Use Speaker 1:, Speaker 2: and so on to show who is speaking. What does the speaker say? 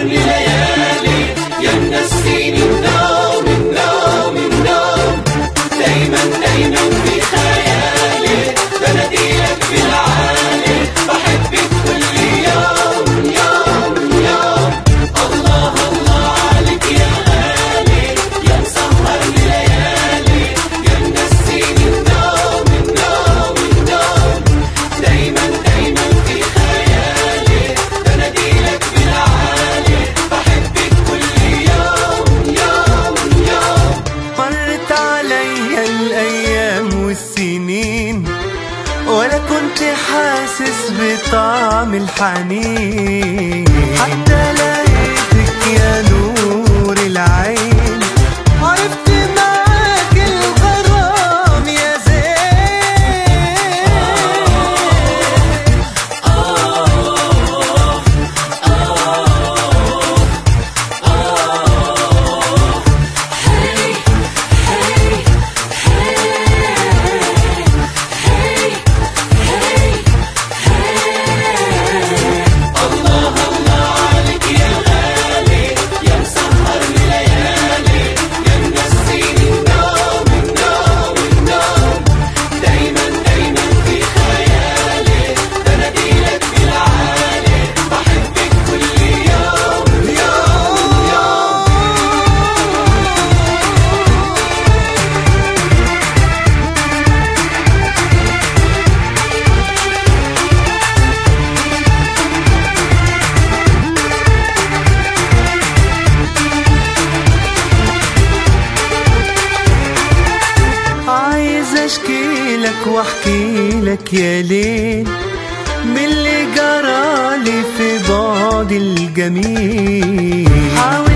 Speaker 1: ليالي يا منسيني النوم النوم النوم دايما دايما في خيالي بناديلك بالعالي بحبك كل يوم يوم يوم الله الله عليك يا غالي يا مسهر ليالي يا منسيني النوم النوم النوم دايما دايما في خيالي بناديلك بالعالي بحبك كل يوم يوم يوم
Speaker 2: مرت عليا الأيام والسنين ولا كنت حاسس بطعم الحنين حتى لقيتك يا نور العين عرفت معاك الغرام يا زين
Speaker 1: الله الله عليك يا غالي يا مسهر ليالي يا منسيني النوم النوم النوم دايما دايما في خيالي بناديلك بالعالي بحبك كل يوم يوم يوم
Speaker 2: عايز اشكي لك واحكي لك يا ليل من اللي جرالي في بعد الجميل حاول